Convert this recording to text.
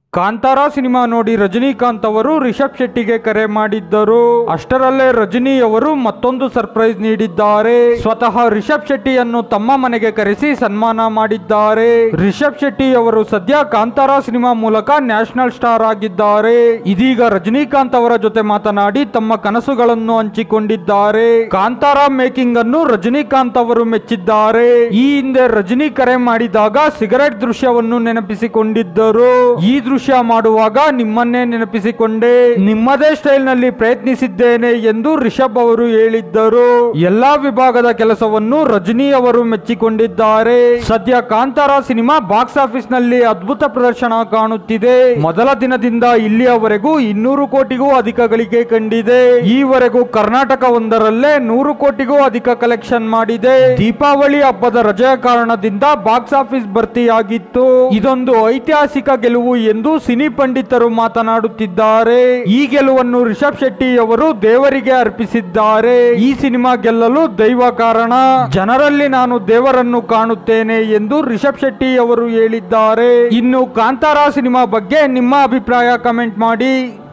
Kantara cinema ನೋಡಿ ರಜನಿಕಾಂತ್ ಅವರು ರಿಷಬ್ ಶೆಟ್ಟಿಗೆ ಕರೆ ಮಾಡಿದ್ದರು ಅಷ್ಟರಲ್ಲೇ ರಜನಿ ಅವರು ಮತ್ತೊಂದು ಸರ್ಪ್ರೈಸ್ ನೀಡಿದ್ದಾರೆ ಸ್ವತಃ ರಿಷಬ್ ಶೆಟ್ಟಿಯನ್ನು ತಮ್ಮ ಮನೆಗೆ ಕರೆಸಿ ಸನ್ಮಾನ ಮಾಡಿದ್ದಾರೆ ರಿಷಬ್ ಶೆಟ್ಟಿ ಅವರು ಸದ್ಯ ಕಾಂತಾರ ಸಿನಿಮಾ ಮೂಲಕ ನ್ಯಾಷನಲ್ ಸ್ಟಾರ್ ಆಗಿದ್ದಾರೆ ಇದೀಗ ರಜನಿಕಾಂತ್ ಅವರ ಜೊತೆ ಮಾತನಾಡಿ ತಮ್ಮ ಕನಸುಗಳನ್ನು ಹಂಚಿಕೊಂಡಿದ್ದಾರೆ ಕಾಂತಾರ ಮೇಕಿಂಗ್ ಅನ್ನು ರಜನಿಕಾಂತ್ ಅವರು ಮೆಚ್ಚಿದ್ದಾರೆ ಈ ಹಿಂದೆ ರಜನಿ ಕರೆ ಮಾಡಿದಾಗ ಸಿಗರೆಟ್ ದೃಶ್ಯವನ್ನು ನೆನಪಿಸಿಕೊಂಡಿದ್ದರು ಈ ದೃಶ್ಯ ಮಾಡುವಾಗ ನಿಮ್ಮನ್ನೇ ನೆನಪಿಸಿಕೊಂಡೆ ನಿಮ್ಮದೇ ಸ್ಟೈಲ್ ನಲ್ಲಿ ಪ್ರಯತ್ನಿಸಿದ್ದೇನೆ ಎಂದು ರಿಷಬ್ ಅವರು ಹೇಳಿದ್ದರು ಎಲ್ಲಾ ವಿಭಾಗದ ಕೆಲಸವನ್ನು ರಜನಿ ಅವರು ಮೆಚ್ಚಿಕೊಂಡಿದ್ದಾರೆ ಸದ್ಯ ಕಾಂತಾರ ಸಿನಿಮಾ ಬಾಕ್ಸ್ ಆಫೀಸ್ ನಲ್ಲಿ ಅದ್ಭುತ ಪ್ರದರ್ಶನ ಕಾಣುತ್ತಿದೆ ಮೊದಲ ದಿನದಿಂದ ಇಲ್ಲಿಯವರೆಗೂ ಇನ್ನೂರು ಕೋಟಿಗೂ ಅಧಿಕ ಗಳಿಕೆ ಕಂಡಿದೆ ಈವರೆಗೂ ಕರ್ನಾಟಕ ಒಂದರಲ್ಲೇ ನೂರು ಕೋಟಿಗೂ ಅಧಿಕ ಕಲೆಕ್ಷನ್ ಮಾಡಿದೆ ದೀಪಾವಳಿ ಹಬ್ಬದ ರಜೆಯ ಕಾರಣದಿಂದ ಬಾಕ್ಸ್ ಆಫೀಸ್ ಭರ್ತಿಯಾಗಿತ್ತು ಇದೊಂದು ಐತಿಹಾಸಿಕ ಗೆಲುವು ಎಂದು ಸಿನಿ ಪಂಡಿತರು ಮಾತನಾಡುತ್ತಿದ್ದಾರೆ ಈ ಗೆಲುವನ್ನು ರಿಷಬ್ ಶೆಟ್ಟಿ ಅವರು ದೇವರಿಗೆ ಅರ್ಪಿಸಿದ್ದಾರೆ ಈ ಸಿನಿಮಾ ಗೆಲ್ಲಲು ದೈವ ಕಾರಣ ಜನರಲ್ಲಿ ನಾನು ದೇವರನ್ನು ಕಾಣುತ್ತೇನೆ ಎಂದು ರಿಷಬ್ ಶೆಟ್ಟಿ ಅವರು ಹೇಳಿದ್ದಾರೆ ಇನ್ನು ಕಾಂತಾರ ಸಿನಿಮಾ ಬಗ್ಗೆ ನಿಮ್ಮ ಅಭಿಪ್ರಾಯ ಕಮೆಂಟ್ ಮಾಡಿ